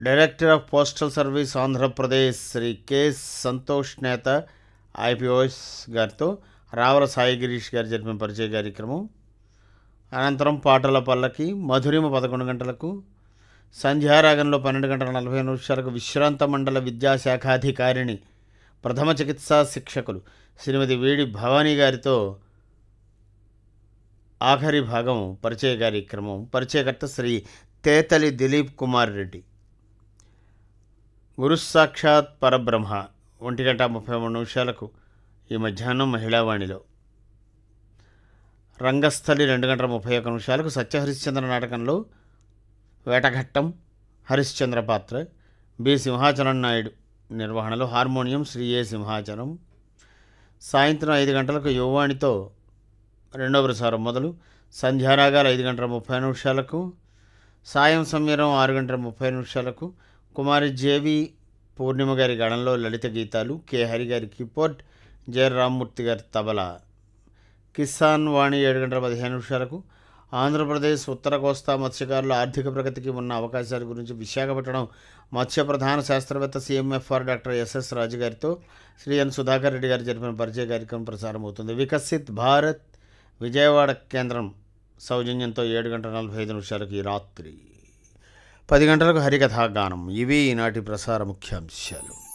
director of postal service Andhra Pradesh Shri K Santosh Netha IPOS గారితో రావల సాయి గిరీష్ గారు జరిపిన పరిచయ కార్యక్రమం అనంతరం పాటల పల్లకి మధురిమ పదకొండు గంటలకు సంధ్యారాగంలో పన్నెండు గంటల నలభై నిమిషాలకు విశ్రాంత మండల విద్యాశాఖాధికారిణి ప్రథమ చికిత్సా శిక్షకులు శ్రీమతి వేడి భవానీ గారితో ఆఖరి భాగం పరిచయ కార్యక్రమం పరిచయకర్త శ్రీ తేతలి దిలీప్ కుమార్ రెడ్డి గురు సాక్షాత్ పరబ్రహ్మ ఒంటి గంట ముప్పై మూడు నిమిషాలకు ఈ మధ్యాహ్నం మహిళావాణిలో రంగస్థలి రెండు గంటల ముప్పై ఒక్క నిమిషాలకు సత్యహరిశ్చంద్ర నాటకంలో వేటఘట్టం హరిశ్చంద్ర పాత్ర బి సింహాచలం నాయుడు నిర్వహణలో హార్మోనియం శ్రీ ఏ సింహాచలం సాయంత్రం ఐదు గంటలకు యువవాణితో రెండో ప్రసారం మొదలు సంధ్యారాగాలు ఐదు గంటల ముప్పై నిమిషాలకు సాయం సమీరం ఆరు గంటల ముప్పై నిమిషాలకు కుమారి జేవి పూర్ణిమ గారి గణంలో లలిత గీతాలు కె హరి గారి కీబోర్డ్ జె రామ్మూర్తి గారి తబలా కిసాన్ వాణి ఏడు గంటల పదిహేను నిమిషాలకు ఆంధ్రప్రదేశ్ ఉత్తర కోస్తా మత్స్యకారుల ఆర్థిక ప్రగతికి ఉన్న అవకాశాల గురించి విశాఖపట్నం మత్స్య ప్రధాన శాస్త్రవేత్త సీఎంఎఫ్ఆర్ డాక్టర్ ఎస్ఎస్ రాజు గారితో శ్రీ ఎన్ సుధాకర్ రెడ్డి గారు జరిపిన పరిచయ కార్యక్రమం ప్రసారం అవుతుంది వికసిత్ భారత్ విజయవాడ కేంద్రం సౌజన్యంతో ఏడు గంటల నలభై ఐదు నిమిషాలకి ఈ రాత్రి పది గంటలకు హరికథా గానం ఇవి ఈనాటి ప్రసార ముఖ్యాంశాలు